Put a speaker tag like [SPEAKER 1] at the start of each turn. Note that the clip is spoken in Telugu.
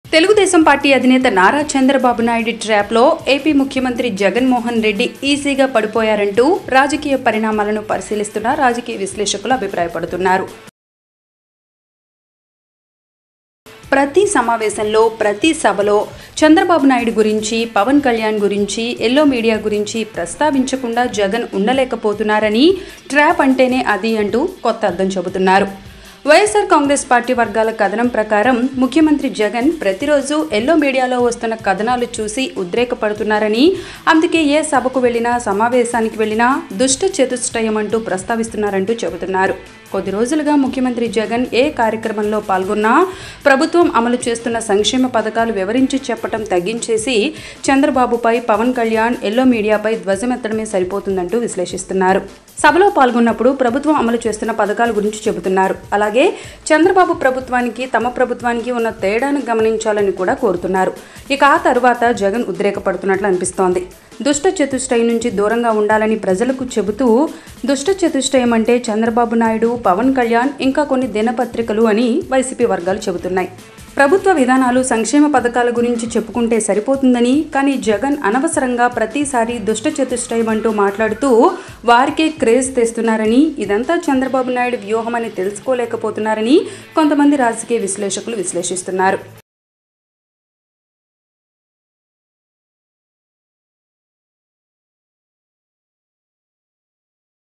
[SPEAKER 1] తెలుగుదేశం పార్టీ అధినేత నారా చంద్రబాబు నాయుడు ట్రాప్లో ఏపీ ముఖ్యమంత్రి జగన్మోహన్ రెడ్డి ఈజీగా పడిపోయారంటూ రాజకీయ పరిణామాలను పరిశీలిస్తున్న రాజకీయ విశ్లేషకులు అభిప్రాయపడుతున్నారు ప్రతి సమావేశంలో ప్రతి సభలో చంద్రబాబు నాయుడు గురించి పవన్ కళ్యాణ్ గురించి ఎల్లో మీడియా గురించి ప్రస్తావించకుండా జగన్ ఉండలేకపోతున్నారని ట్రాప్ అంటేనే అది అంటూ కొత్త అర్థం చెబుతున్నారు వైఎస్ఆర్ కాంగ్రెస్ పార్టీ వర్గాల కథనం ప్రకారం ముఖ్యమంత్రి జగన్ ప్రతిరోజు ఎల్లో మీడియాలో వస్తున్న కథనాలు చూసి ఉద్రేకపడుతున్నారని అందుకే ఏ సభకు వెళ్ళినా సమావేశానికి వెళ్ళినా దుష్ట చతుష్టయం అంటూ ప్రస్తావిస్తున్నారంటూ చెబుతున్నారు కొద్ది రోజులుగా ముఖ్యమంత్రి జగన్ ఏ కార్యక్రమంలో పాల్గొన్నా ప్రభుత్వం అమలు చేస్తున్న సంక్షేమ పథకాలు వివరించి చెప్పటం తగ్గించేసి చంద్రబాబుపై పవన్ కళ్యాణ్ ఎల్లో మీడియాపై ధ్వజమెత్తడమే సరిపోతుందంటూ విశ్లేషిస్తున్నారు సభలో పాల్గొన్నప్పుడు ప్రభుత్వం అమలు చేస్తున్న పథకాల గురించి చెబుతున్నారు అలాగే చంద్రబాబు ప్రభుత్వానికి తమ ప్రభుత్వానికి ఉన్న తేడాను గమనించాలని కూడా కోరుతున్నారు ఇక ఆ తరువాత జగన్ ఉద్రేకపడుతున్నట్లు అనిపిస్తోంది దుష్ట చతుష్టయం నుంచి దూరంగా ఉండాలని ప్రజలకు చెబుతూ దుష్ట చతుష్టయం అంటే చంద్రబాబు నాయుడు పవన్ కళ్యాణ్ ఇంకా కొన్ని దినపత్రికలు అని వైసీపీ వర్గాలు చెబుతున్నాయి ప్రభుత్వ విధానాలు సంక్షేమ పథకాల గురించి చెప్పుకుంటే సరిపోతుందని కానీ జగన్ అనవసరంగా ప్రతిసారి దుష్ట చతుష్టయం అంటూ మాట్లాడుతూ వారికే క్రేజ్ తెస్తున్నారని ఇదంతా చంద్రబాబు నాయుడు వ్యూహమని తెలుసుకోలేకపోతున్నారని కొంతమంది రాజకీయ విశ్లేషకులు విశ్లేషిస్తున్నారు